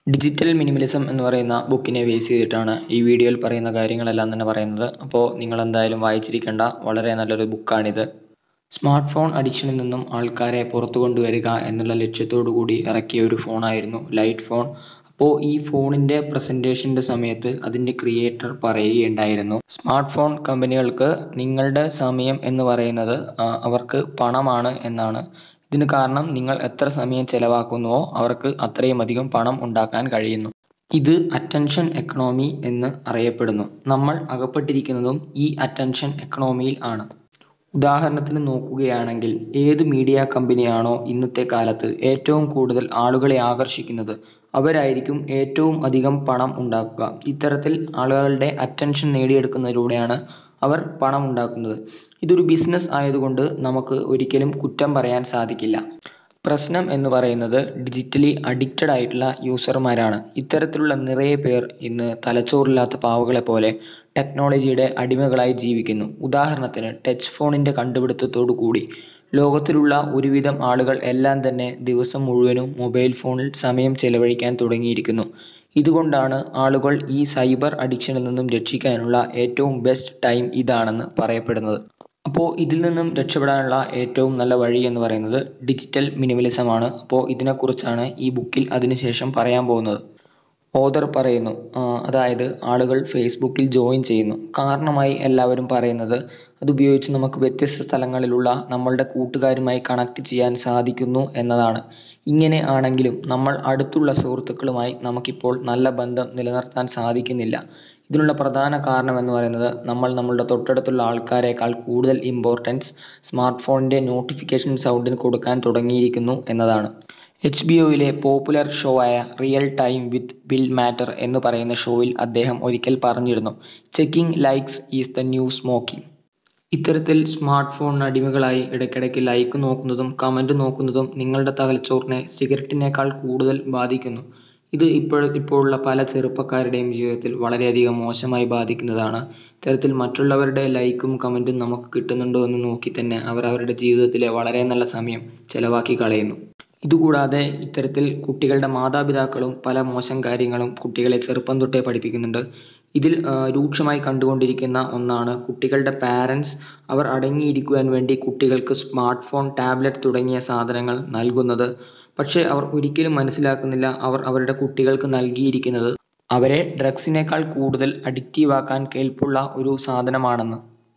digital minimalism എന്ന് പറയുന്ന ബുക്കിനെ base ചെയ്തിട്ടാണ് ഈ വീഡിയോയിൽ പറയുന്ന കാര്യങ്ങളെല്ലാം തന്നെ പറയുന്നത് അപ്പോൾ നിങ്ങൾ എന്തായാലും വായിച്ചിരിക്കേണ്ട വളരെ നല്ലൊരു ബുക്കാണിത് സ്മാർട്ട് ഫോൺ അഡിക്ഷനിൽ നിന്നും ആൾക്കാരെ പുറത്തു കൊണ്ടുവരിക എന്നുള്ള ലക്ഷ്യത്തോടു കൂടി ഇറക്കിയ ഒരു ഫോണായിരുന്നു ലൈറ്റ് ഫോൺ അപ്പോൾ ഈ ഫോണിൻ്റെ പ്രസൻറ്റേഷൻ്റെ സമയത്ത് അതിൻ്റെ ക്രിയേറ്റർ പറയുകയുണ്ടായിരുന്നു സ്മാർട്ട് ഫോൺ കമ്പനികൾക്ക് നിങ്ങളുടെ സമയം എന്ന് പറയുന്നത് ആ, അവർക്ക് പണമാണ് എന്നാണ് ഇതിന് കാരണം നിങ്ങൾ എത്ര സമയം ചെലവാക്കുന്നുവോ അവർക്ക് അത്രയും അധികം പണം ഉണ്ടാക്കാൻ കഴിയുന്നു ഇത് അറ്റൻഷൻ എക്കണോമി എന്ന് അറിയപ്പെടുന്നു നമ്മൾ അകപ്പെട്ടിരിക്കുന്നതും ഈ അറ്റൻഷൻ എക്കണോമിയിൽ ആണ് ഉദാഹരണത്തിന് നോക്കുകയാണെങ്കിൽ ഏത് മീഡിയ കമ്പനിയാണോ ഇന്നത്തെ കാലത്ത് ഏറ്റവും കൂടുതൽ ആളുകളെ ആകർഷിക്കുന്നത് അവരായിരിക്കും ഏറ്റവും അധികം പണം ഉണ്ടാക്കുക ഇത്തരത്തിൽ ആളുകളുടെ അറ്റൻഷൻ നേടിയെടുക്കുന്നതിലൂടെയാണ് അവർ പണം ഉണ്ടാക്കുന്നത് ഇതൊരു ബിസിനസ് ആയതുകൊണ്ട് നമുക്ക് ഒരിക്കലും കുറ്റം പറയാൻ സാധിക്കില്ല പ്രശ്നം എന്ന് പറയുന്നത് ഡിജിറ്റലി അഡിക്റ്റഡ് ആയിട്ടുള്ള യൂസർമാരാണ് ഇത്തരത്തിലുള്ള നിറയെ പേർ ഇന്ന് തലച്ചോറില്ലാത്ത പാവകളെ പോലെ ടെക്നോളജിയുടെ അടിമകളായി ജീവിക്കുന്നു ഉദാഹരണത്തിന് ടച്ച് ഫോണിൻ്റെ കണ്ടുപിടുത്തത്തോടു കൂടി ലോകത്തിലുള്ള ഒരുവിധം ആളുകൾ എല്ലാം തന്നെ ദിവസം മുഴുവനും മൊബൈൽ ഫോണിൽ സമയം ചെലവഴിക്കാൻ തുടങ്ങിയിരിക്കുന്നു ഇതുകൊണ്ടാണ് ആളുകൾ ഈ സൈബർ അഡിക്ഷനിൽ നിന്നും രക്ഷിക്കാനുള്ള ഏറ്റവും ബെസ്റ്റ് ടൈം ഇതാണെന്ന് പറയപ്പെടുന്നത് അപ്പോൾ ഇതിൽ നിന്നും രക്ഷപ്പെടാനുള്ള ഏറ്റവും നല്ല വഴി എന്ന് പറയുന്നത് ഡിജിറ്റൽ മിനിമലിസം ആണ് അപ്പോൾ ഇതിനെക്കുറിച്ചാണ് ഈ ബുക്കിൽ അതിനുശേഷം പറയാൻ പോകുന്നത് ഓതർ പറയുന്നു ആ, അതായത് ആളുകൾ ഫേസ്ബുക്കിൽ ജോയിൻ ചെയ്യുന്നു കാരണമായി എല്ലാവരും പറയുന്നത് അതുപയോഗിച്ച് നമുക്ക് വ്യത്യസ്ത സ്ഥലങ്ങളിലുള്ള നമ്മളുടെ കൂട്ടുകാരുമായി കണക്ട് ചെയ്യാൻ സാധിക്കുന്നു എന്നതാണ് ഇങ്ങനെ ആണെങ്കിലും നമ്മൾ അടുത്തുള്ള സുഹൃത്തുക്കളുമായി നമുക്കിപ്പോൾ നല്ല ബന്ധം നിലനിർത്താൻ സാധിക്കുന്നില്ല ഇതിനുള്ള പ്രധാന കാരണം എന്ന് പറയുന്നത് നമ്മൾ നമ്മളുടെ തൊട്ടടുത്തുള്ള ആൾക്കാരെക്കാൾ കൂടുതൽ ഇമ്പോർട്ടൻസ് സ്മാർട്ട് ഫോണിൻ്റെ നോട്ടിഫിക്കേഷൻ സൗണ്ടിന് കൊടുക്കാൻ തുടങ്ങിയിരിക്കുന്നു എന്നതാണ് എച്ച് ബി ഒയിലെ പോപ്പുലർ ഷോ ആയ real time with Bill Maher എന്ന് പറയുന്ന ഷോയിൽ അദ്ദേഹം ഒരിക്കൽ പറഞ്ഞിരുന്നു checking likes is the new smoking ഇത്തരത്തിൽ സ്മാർട്ട് ഫോണിന് അടിമകളായി ഇടയ്ക്കിടയ്ക്ക് ലൈക്ക് നോക്കുന്നതും കമൻറ്റ് നോക്കുന്നതും നിങ്ങളുടെ തലച്ചോറിനെ സിഗരറ്റിനേക്കാൾ കൂടുതൽ ബാധിക്കുന്നു ഇത് ഇപ്പോൾ ഇപ്പോഴുള്ള പല ചെറുപ്പക്കാരുടെയും ജീവിതത്തിൽ വളരെയധികം മോശമായി ബാധിക്കുന്നതാണ് ഇത്തരത്തിൽ മറ്റുള്ളവരുടെ ലൈക്കും കമൻറ്റും നമുക്ക് കിട്ടുന്നുണ്ടോ എന്ന് നോക്കി തന്നെ അവർ അവരുടെ ജീവിതത്തിലെ വളരെ നല്ല സമയം ചെലവാക്കി കളയുന്നു ഇതുകൂടാതെ ഇത്തരത്തിൽ കുട്ടികളുടെ മാതാപിതാക്കളും പല മോശം കാര്യങ്ങളും കുട്ടികളെ ചെറുപ്പം തൊട്ടേ പഠിപ്പിക്കുന്നുണ്ട് ഇതിൽ ആ, രൂക്ഷമായി കണ്ടുകൊണ്ടിരിക്കുന്ന ഒന്നാണ് കുട്ടികളുടെ പാരൻസ് അവർ അടങ്ങിയിരിക്കുവാൻ വേണ്ടി കുട്ടികൾക്ക് സ്മാർട്ട് ഫോൺ ടാബ്ലറ്റ് തുടങ്ങിയ സാധനങ്ങൾ നൽകുന്നത് പക്ഷേ അവർ ഒരിക്കലും മനസ്സിലാക്കുന്നില്ല അവർ അവരുടെ കുട്ടികൾക്ക് നൽകിയിരിക്കുന്നത് അവരെ ഡ്രഗ്സിനേക്കാൾ കൂടുതൽ അഡിക്റ്റീവ് ആക്കാൻ കെൽപ്പുള്ള ഒരു സാധനമാണെന്ന്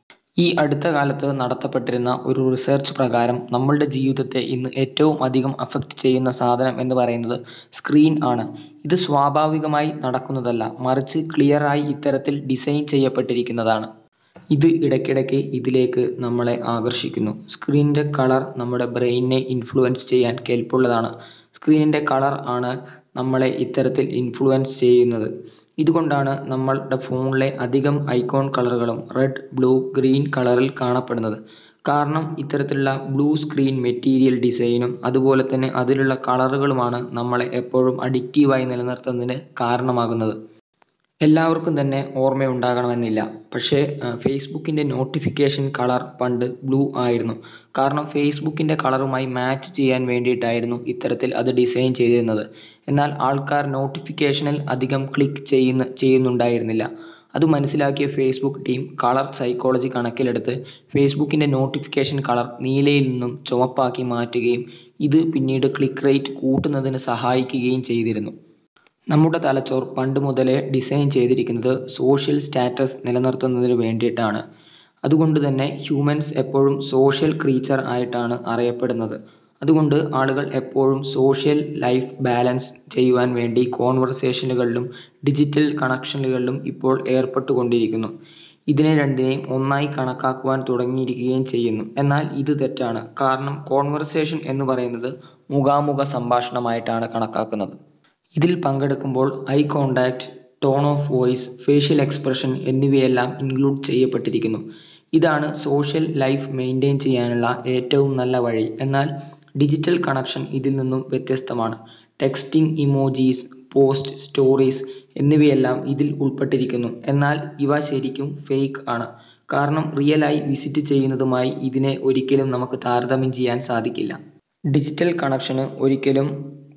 ഈ അടുത്ത കാലത്ത് നടത്തപ്പെട്ടിരുന്ന ഒരു റിസർച്ച് പ്രകാരം നമ്മളുടെ ജീവിതത്തെ ഇന്ന് ഏറ്റവും അധികം അഫക്റ്റ് ചെയ്യുന്ന സാധനം എന്ന് പറയുന്നത് സ്ക്രീൻ ആണ് ഇത് സ്വാഭാവികമായി നടക്കുന്നതല്ല മറിച്ച് ക്ലിയറായി ഇത്തരത്തിൽ ഡിസൈൻ ചെയ്യപ്പെട്ടിരിക്കുന്നതാണ് ഇത് ഇടയ്ക്കിടയ്ക്ക് ഇതിലേക്ക് നമ്മളെ ആകർഷിക്കുന്നു സ്ക്രീനിൻ്റെ കളർ നമ്മുടെ ബ്രെയിനിനെ ഇൻഫ്ലുവൻസ് ചെയ്യാൻ കെൽപ്പുള്ളതാണ് സ്ക്രീനിൻ്റെ കളർ ആണ് നമ്മളെ ഇത്തരത്തിൽ ഇൻഫ്ലുവൻസ് ചെയ്യുന്നത് ഇതുകൊണ്ടാണ് നമ്മളുടെ ഫോണിലെ അധികം ഐക്കോൺ കളറുകളും റെഡ് ബ്ലൂ ഗ്രീൻ കളറിൽ കാണപ്പെടുന്നത് കാരണം ഇത്തരത്തിലുള്ള ബ്ലൂ സ്ക്രീൻ മെറ്റീരിയൽ ഡിസൈനും അതുപോലെ തന്നെ അതിലുള്ള കളറുകളുമാണ് നമ്മളെ എപ്പോഴും അഡിക്റ്റീവായി നിലനിർത്തുന്നതിന് കാരണമാകുന്നത് എല്ലാവർക്കും തന്നെ ഓർമ്മയുണ്ടാകണമെന്നില്ല പക്ഷേ ഫേസ്ബുക്കിൻ്റെ നോട്ടിഫിക്കേഷൻ കളർ പണ്ട് ബ്ലൂ ആയിരുന്നു കാരണം ഫേസ്ബുക്കിൻ്റെ കളറുമായി മാച്ച് ചെയ്യാൻ വേണ്ടിയിട്ടായിരുന്നു ഇത്തരത്തിൽ അത് ഡിസൈൻ ചെയ്തിരുന്നത് എന്നാൽ ആൾക്കാർ നോട്ടിഫിക്കേഷനിൽ അധികം ക്ലിക്ക് ചെയ്യുന്ന ചെയ്യുന്നുണ്ടായിരുന്നില്ല അത് മനസ്സിലാക്കിയ ഫേസ്ബുക്ക് ടീം കളർ സൈക്കോളജി കണക്കിലെടുത്ത് ഫേസ്ബുക്കിൻ്റെ നോട്ടിഫിക്കേഷൻ കളർ നീലയിൽ നിന്നും ചുവപ്പാക്കി മാറ്റുകയും ഇത് പിന്നീട് ക്ലിക്ക് റേറ്റ് കൂട്ടുന്നതിന് സഹായിക്കുകയും ചെയ്തിരുന്നു നമ്മുടെ തലച്ചോർ പണ്ട് മുതലേ ഡിസൈൻ ചെയ്തിരിക്കുന്നത് സോഷ്യൽ സ്റ്റാറ്റസ് നിലനിർത്തുന്നതിന് വേണ്ടിയിട്ടാണ് അതുകൊണ്ട് തന്നെ ഹ്യൂമൻസ് എപ്പോഴും സോഷ്യൽ ക്രീച്ചർ ആയിട്ടാണ് അറിയപ്പെടുന്നത് അതുകൊണ്ട് ആളുകൾ എപ്പോഴും സോഷ്യൽ ലൈഫ് ബാലൻസ് ചെയ്യുവാൻ വേണ്ടി കോൺവെർസേഷനുകളിലും ഡിജിറ്റൽ കണക്ഷനുകളിലും ഇപ്പോൾ ഏർപ്പെട്ടുകൊണ്ടിരിക്കുന്നു ഇതിനെ രണ്ടിനെയും ഒന്നായി കണക്കാക്കുവാൻ തുടങ്ങിയിരിക്കുകയും ചെയ്യുന്നു എന്നാൽ ഇത് തെറ്റാണ് കാരണം കോൺവെർസേഷൻ എന്ന് പറയുന്നത് മുഖാമുഖ സംഭാഷണമായിട്ടാണ് കണക്കാക്കുന്നത് ഇതിൽ പങ്കെടുക്കുമ്പോൾ eye contact tone of voice facial expression എന്നിവയെല്ലാം ഇൻക്ലൂഡ് ചെയ്യപ്പെട്ടിരിക്കുന്നു ഇതാണ് സോഷ്യൽ ലൈഫ് മെയിൻറ്റെയിൻ ചെയ്യാനുള്ള ഏറ്റവും നല്ല വഴി എന്നാൽ ഡിജിറ്റൽ കണക്ഷൻ ഇതിൽ നിന്നും വ്യത്യസ്തമാണ് ടെക്സ്റ്റിംഗ് ഇമോജീസ് പോസ്റ്റ് സ്റ്റോറീസ് എന്നിവയെല്ലാം ഇതിൽ ഉൾപ്പെട്ടിരിക്കുന്നു എന്നാൽ ഇവ ശരിക്കും ഫേക്ക് ആണ് കാരണം റിയലായി വിസിറ്റ് ചെയ്യുന്നതുമായി ഇതിനെ ഒരിക്കലും നമുക്ക് താരതമ്യം ചെയ്യാൻ സാധിക്കില്ല ഡിജിറ്റൽ കണക്ഷന് ഒരിക്കലും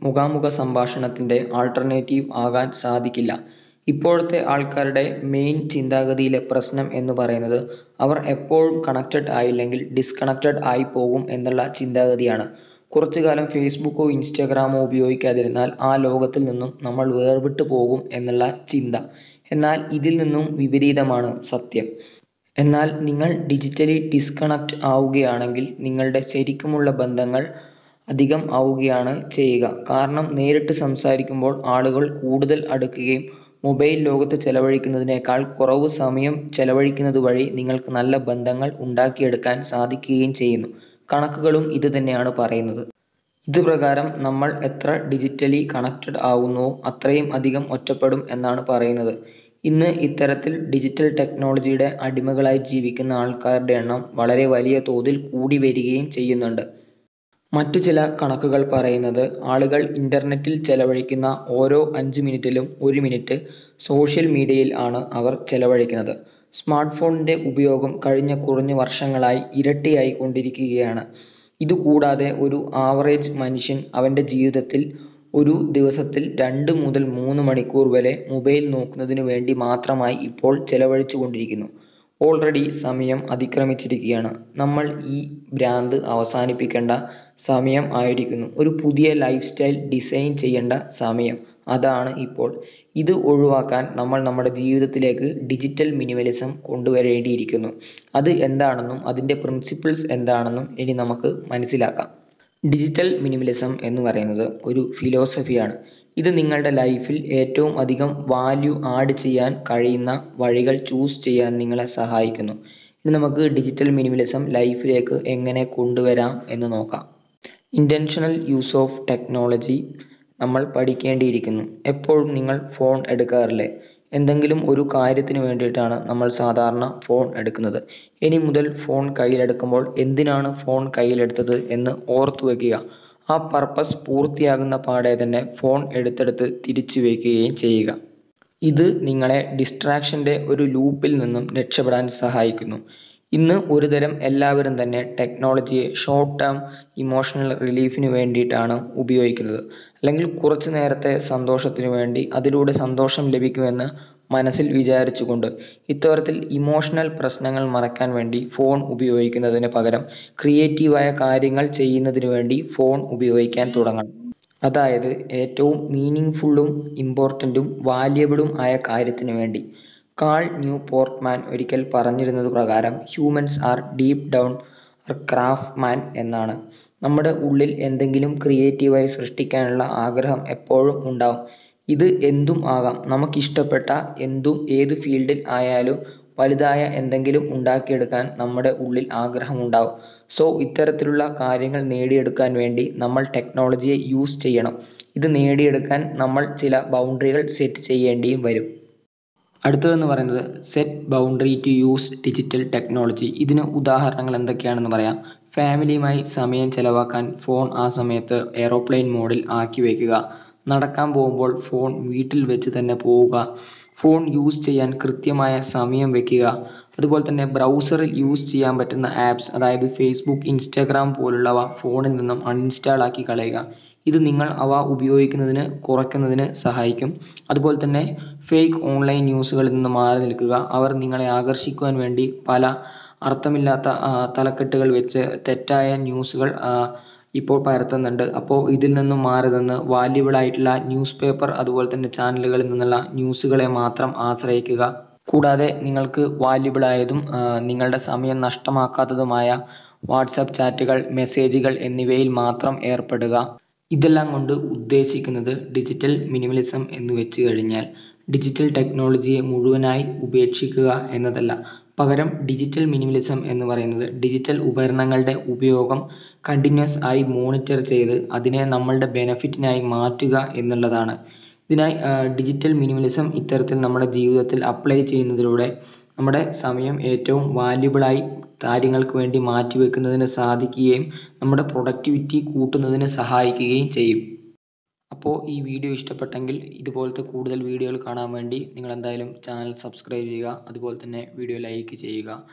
മുഖാമുഖ സംഭാഷണത്തിൻ്റെ ആൾട്ടർനേറ്റീവ് ആകാൻ സാധിക്കില്ല ഇപ്പോഴത്തെ ആൾക്കാരുടെ മെയിൻ ചിന്താഗതിയിലെ പ്രശ്നം എന്ന് പറയുന്നത് അവർ എപ്പോഴും കണക്റ്റഡ് ആയില്ലെങ്കിൽ ഡിസ്കണക്റ്റഡ് ആയി പോകും എന്നുള്ള ചിന്താഗതിയാണ് കുറച്ചു കാലം ഫേസ്ബുക്കോ ഇൻസ്റ്റാഗ്രാമോ ഉപയോഗിക്കാതിരുന്നാൽ ആ ലോകത്തിൽ നിന്നും നമ്മൾ വേർപെട്ടു പോകും എന്നുള്ള ചിന്ത എന്നാൽ ഇതിൽ നിന്നും വിപരീതമാണ് സത്യം എന്നാൽ നിങ്ങൾ ഡിജിറ്റലി ഡിസ്കണക്റ്റ് ആവുകയാണെങ്കിൽ നിങ്ങളുടെ ശരിക്കുമുള്ള ബന്ധങ്ങൾ അധികം ആവുകയാണ് ചെയ്യുക കാരണം നേരിട്ട് സംസാരിക്കുമ്പോൾ ആളുകൾ കൂടുതൽ അടുക്കുകയും മൊബൈൽ ലോകത്ത് ചെലവഴിക്കുന്നതിനേക്കാൾ കുറവ് സമയം ചെലവഴിക്കുന്നത് വഴി നിങ്ങൾക്ക് നല്ല ബന്ധങ്ങൾ ഉണ്ടാക്കിയെടുക്കാൻ സാധിക്കുകയും ചെയ്യുന്നു കണക്കുകളും ഇത് തന്നെയാണ് പറയുന്നത് ഇത് പ്രകാരം നമ്മൾ എത്ര ഡിജിറ്റലി കണക്റ്റഡ് ആവുന്നുവോ അത്രയും അധികം ഒറ്റപ്പെടും എന്നാണ് പറയുന്നത് ഇന്ന് ഇത്തരത്തിൽ ഡിജിറ്റൽ ടെക്നോളജിയുടെ അടിമകളായി ജീവിക്കുന്ന ആൾക്കാരുടെ എണ്ണം വളരെ വലിയ തോതിൽ കൂടി വരികയും ചെയ്യുന്നുണ്ട് മറ്റു ചില കണക്കുകൾ പറയുന്നത് ആളുകൾ ഇൻ്റർനെറ്റിൽ ചെലവഴിക്കുന്ന ഓരോ അഞ്ച് മിനിറ്റിലും ഒരു മിനിറ്റ് സോഷ്യൽ മീഡിയയിൽ ആണ് അവർ ചെലവഴിക്കുന്നത് സ്മാർട്ട് ഫോണിൻ്റെ ഉപയോഗം കഴിഞ്ഞ കുറഞ്ഞ വർഷങ്ങളായി ഇരട്ടിയായി കൊണ്ടിരിക്കുകയാണ് ഇതുകൂടാതെ ഒരു ആവറേജ് മനുഷ്യൻ അവൻ്റെ ജീവിതത്തിൽ ഒരു ദിവസത്തിൽ രണ്ട് മുതൽ മൂന്ന് മണിക്കൂർ വരെ മൊബൈൽ നോക്കുന്നതിന് വേണ്ടി മാത്രമായി ഇപ്പോൾ ചെലവഴിച്ചു കൊണ്ടിരിക്കുന്നു ഓൾറെഡി സമയം അതിക്രമിച്ചിരിക്കുകയാണ് നമ്മൾ ഈ ഭ്രാന്ത് അവസാനിപ്പിക്കേണ്ട സമയം ആയിരിക്കുന്നു ഒരു പുതിയ ലൈഫ് സ്റ്റൈൽ ഡിസൈൻ ചെയ്യേണ്ട സമയം അതാണ് ഇപ്പോൾ ഇത് ഒഴിവാക്കാൻ നമ്മൾ നമ്മുടെ ജീവിതത്തിലേക്ക് ഡിജിറ്റൽ മിനിമലിസം കൊണ്ടുവരേണ്ടിയിരിക്കുന്നു അത് എന്താണെന്നും അതിൻ്റെ പ്രിൻസിപ്പിൾസ് എന്താണെന്നും ഇനി നമുക്ക് മനസ്സിലാക്കാം ഡിജിറ്റൽ മിനിമലിസം എന്ന് പറയുന്നത് ഒരു ഫിലോസഫിയാണ് ഇത് നിങ്ങളുടെ ലൈഫിൽ ഏറ്റവും അധികം വാല്യൂ ആഡ് ചെയ്യാൻ കഴിയുന്ന വഴികൾ ചൂസ് ചെയ്യാൻ നിങ്ങളെ സഹായിക്കുന്നു ഇനി നമുക്ക് ഡിജിറ്റൽ മിനിമലിസം ലൈഫിലേക്ക് എങ്ങനെ കൊണ്ടുവരാം എന്ന് നോക്കാം ഇൻറ്റൻഷണൽ യൂസ് ഓഫ് ടെക്നോളജി നമ്മൾ പഠിക്കേണ്ടിയിരിക്കുന്നു എപ്പോഴും നിങ്ങൾ ഫോൺ എടുക്കാറില്ലേ എന്തെങ്കിലും ഒരു കാര്യത്തിന് വേണ്ടിയിട്ടാണ് നമ്മൾ സാധാരണ ഫോൺ എടുക്കുന്നത് ഇനി മുതൽ ഫോൺ കയ്യിലെടുക്കുമ്പോൾ എന്തിനാണ് ഫോൺ കയ്യിലെടുത്തത് എന്ന് ഓർത്തു വയ്ക്കുക ആ പർപ്പസ് പൂർത്തിയാകുന്ന പാടെ തന്നെ ഫോൺ എടുത്തെടുത്ത് തിരിച്ചു വയ്ക്കുകയും ചെയ്യുക ഇത് നിങ്ങളെ ഡിസ്ട്രാക്ഷൻ്റെ ഒരു ലൂപ്പിൽ നിന്നും രക്ഷപ്പെടാൻ സഹായിക്കുന്നു ഇന്ന് ഒരുതരം എല്ലാവരും തന്നെ ടെക്നോളജിയെ ഷോർട്ട് ടേം ഇമോഷണൽ റിലീഫിന് വേണ്ടിയിട്ടാണ് ഉപയോഗിക്കുന്നത് അല്ലെങ്കിൽ കുറച്ചു നേരത്തെ സന്തോഷത്തിന് വേണ്ടി അതിലൂടെ സന്തോഷം ലഭിക്കുമെന്ന് മനസ്സിൽ വിചാരിച്ചുകൊണ്ട് ഇത്തരത്തിൽ ഇമോഷണൽ പ്രശ്നങ്ങൾ മറക്കാൻ വേണ്ടി ഫോൺ ഉപയോഗിക്കുന്നതിന് പകരം ക്രിയേറ്റീവായ കാര്യങ്ങൾ ചെയ്യുന്നതിന് വേണ്ടി ഫോൺ ഉപയോഗിക്കാൻ തുടങ്ങണം അതായത് ഏറ്റവും മീനിങ് ഫുള്ളും ഇമ്പോർട്ടൻറ്റും വാല്യബിളും ആയ കാര്യത്തിന് വേണ്ടി കാൾ ന്യൂ പോർട്ട്മാൻ ഒരിക്കൽ പറഞ്ഞിരുന്നത് പ്രകാരം humans are deep down craft man എന്നാണ് നമ്മുടെ ഉള്ളിൽ എന്തെങ്കിലും ക്രിയേറ്റീവായി സൃഷ്ടിക്കാനുള്ള ആഗ്രഹം എപ്പോഴും ഉണ്ടാവും ഇത് എന്തും ആകാം നമുക്കിഷ്ടപ്പെട്ട എന്തും ഏത് ഫീൽഡിൽ ആയാലും വലുതായ എന്തെങ്കിലും ഉണ്ടാക്കിയെടുക്കാൻ നമ്മുടെ ഉള്ളിൽ ആഗ്രഹമുണ്ടാവും സോ ഇത്തരത്തിലുള്ള കാര്യങ്ങൾ നേടിയെടുക്കാൻ വേണ്ടി നമ്മൾ ടെക്നോളജിയെ യൂസ് ചെയ്യണം ഇത് നേടിയെടുക്കാൻ നമ്മൾ ചില ബൗണ്ടറികൾ സെറ്റ് ചെയ്യേണ്ടിയും വരും അടുത്തതെന്ന് പറയുന്നത് set boundary to use digital technology ഇതിന് ഉദാഹരണങ്ങൾ എന്തൊക്കെയാണെന്ന് പറയാം ഫാമിലിയുമായി സമയം ചെലവാക്കാൻ ഫോൺ ആ സമയത്ത് എയ്റോപ്ലെയിൻ മോഡിൽ ആക്കി വയ്ക്കുക നടക്കാൻ പോകുമ്പോൾ ഫോൺ വീട്ടിൽ വെച്ച് തന്നെ പോവുക ഫോൺ യൂസ് ചെയ്യാൻ കൃത്യമായ സമയം വെക്കുക അതുപോലെ തന്നെ ബ്രൗസറിൽ യൂസ് ചെയ്യാൻ പറ്റുന്ന ആപ്സ് അതായത് ഫേസ്ബുക്ക് ഇൻസ്റ്റാഗ്രാം പോലുള്ളവ ഫോണിൽ നിന്നും അൺഇൻസ്റ്റാൾ ആക്കി കളയുക ഇത് നിങ്ങൾ അവ ഉപയോഗിക്കുന്നതിന് കുറയ്ക്കുന്നതിന് സഹായിക്കും അതുപോലെ തന്നെ ഫേക്ക് ഓൺലൈൻ ന്യൂസുകളിൽ നിന്ന് മാറി നിൽക്കുക അവർ നിങ്ങളെ ആകർഷിക്കുവാൻ വേണ്ടി പല അർത്ഥമില്ലാത്ത തലക്കെട്ടുകൾ വെച്ച് തെറ്റായ ന്യൂസുകൾ ഇപ്പോൾ പരത്തുന്നുണ്ട് അപ്പോൾ ഇതിൽ നിന്നും മാറി നിന്ന് വാല്യുബിൾ ആയിട്ടുള്ള ന്യൂസ് പേപ്പർ അതുപോലെ തന്നെ ചാനലുകളിൽ നിന്നുള്ള ന്യൂസുകളെ മാത്രം ആശ്രയിക്കുക കൂടാതെ നിങ്ങൾക്ക് വാല്യുബിൾ ആയതും നിങ്ങളുടെ സമയം നഷ്ടമാക്കാത്തതുമായ വാട്സാപ്പ് ചാറ്റുകൾ മെസ്സേജുകൾ എന്നിവയിൽ മാത്രം ഏർപ്പെടുക ഇതെല്ലാം കൊണ്ട് ഉദ്ദേശിക്കുന്നത് ഡിജിറ്റൽ മിനിമലിസം എന്ന് വെച്ച് കഴിഞ്ഞാൽ ഡിജിറ്റൽ ടെക്നോളജിയെ മുഴുവനായി ഉപേക്ഷിക്കുക എന്നതല്ല പകരം ഡിജിറ്റൽ മിനിമലിസം എന്ന് പറയുന്നത് ഡിജിറ്റൽ ഉപകരണങ്ങളുടെ ഉപയോഗം കണ്ടിന്യൂസ് ആയി മോണിറ്റർ ചെയ്ത് അതിനെ നമ്മളുടെ ബെനഫിറ്റിനായി മാറ്റുക എന്നുള്ളതാണ് ഇതിനായി ഡിജിറ്റൽ മിനിമലിസം ഇത്തരത്തിൽ നമ്മുടെ ജീവിതത്തിൽ അപ്ലൈ ചെയ്യുന്നതിലൂടെ നമ്മുടെ സമയം ഏറ്റവും വാല്യുബിളായി കാര്യങ്ങൾക്ക് വേണ്ടി മാറ്റിവെക്കുന്നതിന് സാധിക്കുകയും നമ്മുടെ പ്രൊഡക്ടിവിറ്റി കൂട്ടുന്നതിന് സഹായിക്കുകയും ചെയ്യും അപ്പോൾ ഈ വീഡിയോ ഇഷ്ടപ്പെട്ടെങ്കിൽ ഇതുപോലത്തെ കൂടുതൽ വീഡിയോകൾ കാണാൻ വേണ്ടി നിങ്ങൾ എന്തായാലും ചാനൽ സബ്സ്ക്രൈബ് ചെയ്യുക അതുപോലെ തന്നെ വീഡിയോ ലൈക്ക് ചെയ്യുക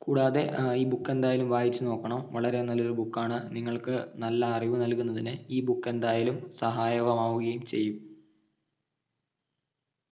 കൂടാതെ ഈ ബുക്ക് എന്തായാലും വായിച്ച് നോക്കണം വളരെ നല്ലൊരു ബുക്കാണ് നിങ്ങൾക്ക് നല്ല അറിവ് നൽകുന്നതിന് ഈ ബുക്ക് എന്തായാലും സഹായകമാവുകയും ചെയ്യും